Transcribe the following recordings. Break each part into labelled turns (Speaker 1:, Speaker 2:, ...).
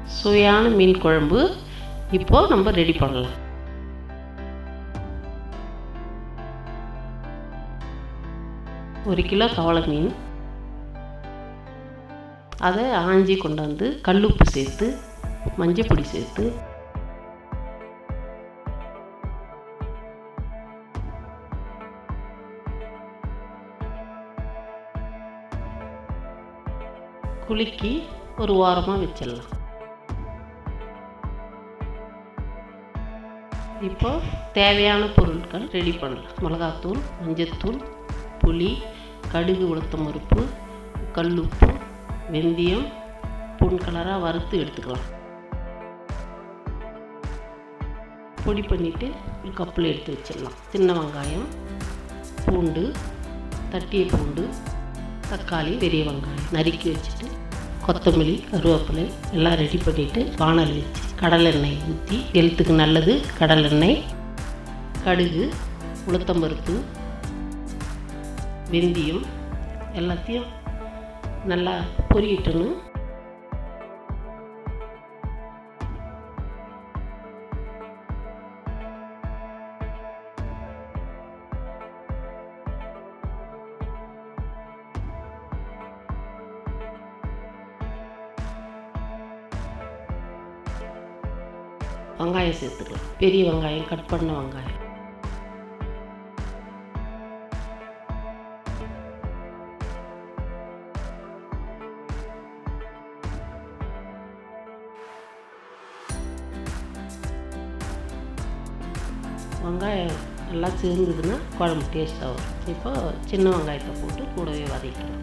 Speaker 1: சுவையான மீன் குழம்பு இப்போது நம்ம ரெடி பண்ணலாம் ஒரு கிலோ கவலை மீன் அதை ஆஞ்சி கொண்டாந்து கல்லுப்பு சேர்த்து மஞ்சள் பொடி சேர்த்து குலுக்கி ஒரு வாரமாக வச்சிடலாம் இப்போ தேவையான பொருட்கள் ரெடி பண்ணலாம் மிளகாத்தூள் மஞ்சத்தூள் புளி கடுகு உளுத்தம் பருப்பு கல்லுப்பு வெந்தயம் பொன் கலராக வறுத்து எடுத்துக்கலாம் பொடி பண்ணிவிட்டு ஒரு கப்பில் எடுத்து வச்சிடலாம் சின்ன வெங்காயம் பூண்டு தட்டிய பூண்டு தக்காளி பெரிய வெங்காயம் நறுக்கி வச்சுட்டு கொத்தமல்லி கருவேப்பிலை எல்லாம் ரெடி பண்ணிவிட்டு வானல் வச்சு கடலெண்ணெய் ஊற்றி ஹெல்த்துக்கு நல்லது கடலெண்ணெய் கடுகு உளுத்தம்பருப்பு வெந்தயம் எல்லாத்தையும் நல்லா பொரியட்டணும் வெங்காயம் சேர்த்துக்கலாம் பெரிய வெங்காயம் கட் பண்ண வெங்காயம் வெங்காயம் நல்லா சேர்ந்ததுன்னா குழம்பு டேஸ்ட்டாக வரும் இப்போ சின்ன வெங்காயத்தை போட்டு கூடவே வதக்கலாம்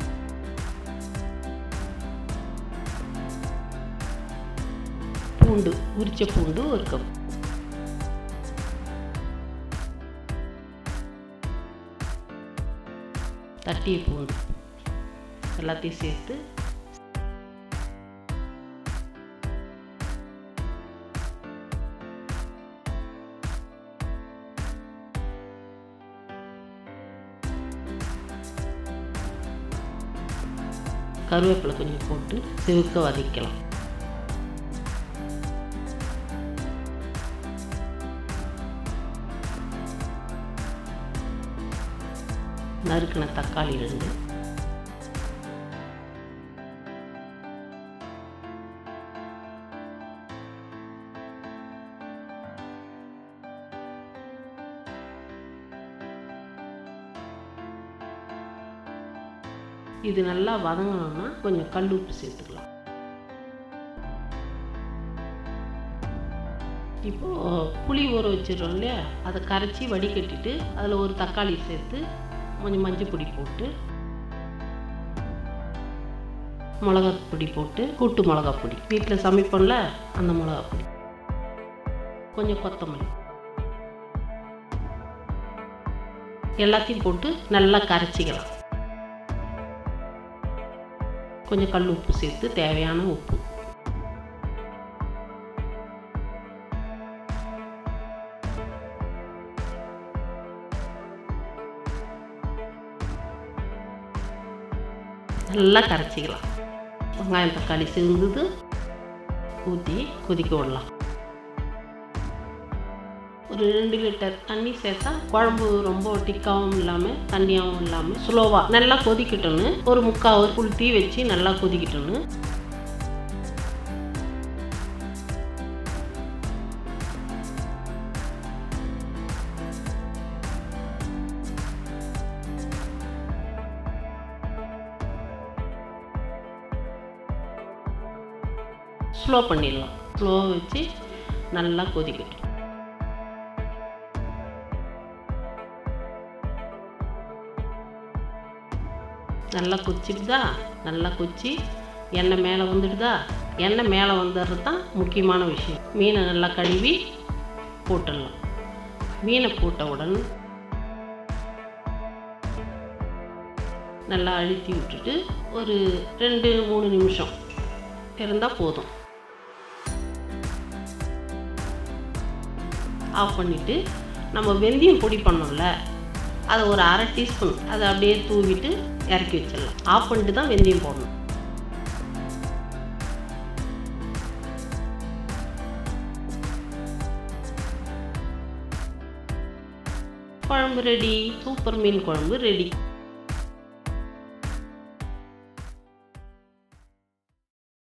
Speaker 1: பூண்டு உரிச்ச பூண்டு ஒரு கப் தட்டிய பூண்டு எல்லாத்தையும் சேர்த்து கருவேப்பிலை கொஞ்சம் போட்டு சிவக்க வதக்கலாம் நறுக்கின தக்காளி ரெண்டு இது நல்லா வதங்கணும்னா கொஞ்சம் கல் உப்பு சேர்த்துக்கலாம் இப்போது புளி ஊற வச்சிடறோம் இல்லையா அதை கரைச்சி வடிகட்டிட்டு அதில் ஒரு தக்காளி சேர்த்து கொஞ்சம் மஞ்சள் பொடி போட்டு மிளகா பொடி போட்டு கூட்டு மிளகா பொடி வீட்டில் சமைப்போம்ல அந்த மிளகா பொடி கொஞ்சம் கொத்தமல்லி எல்லாத்தையும் போட்டு நல்லா கரைச்சிக்கலாம் கொஞ்சம் கல் உப்பு சேர்த்து தேவையான உப்பு நல்லா கரைச்சிக்கலாம் வெங்காயம் தக்காளி சேர்ந்தது ஊற்றி கொதிக்க விடலாம் ஒரு ரெண்டு லிட்டர் தண்ணி சேர்த்தா குழம்பு ரொம்ப டிக்காவும் இல்லாமல் தண்ணியாகவும் இல்லாமல் ஸ்லோவாக நல்லா கொதிக்கட்டும்னு ஒரு முக்கால் ஒரு புல் தீ வச்சு நல்லா கொதிக்கட்டும்னு ஸ்லோ பண்ணிடலாம் ஸ்லோ வச்சு நல்லா கொதிக்கட்டும் நல்லா கொச்சிடுதா நல்லா கொச்சி எண்ணெய் மேலே வந்துடுதா எண்ணெய் மேலே வந்துடுறது தான் முக்கியமான விஷயம் மீனை நல்லா கழுவி போட்டுடலாம் மீனை போட்டவுடன் நல்லா அழுத்தி விட்டுட்டு ஒரு ரெண்டு மூணு நிமிஷம் இருந்தால் போதும் ஆஃப் பண்ணிவிட்டு நம்ம வெந்தயம் பொடி பண்ணோம்ல அதை ஒரு அரை டீஸ்பூன் அதை அப்படியே தூவிட்டு இறக்கி வச்சிடலாம் ஆஃப் பண்ணிட்டு தான் வெந்தயம் போடணும் குழம்பு ரெடி சூப்பர் மீன் குழம்பு ரெடி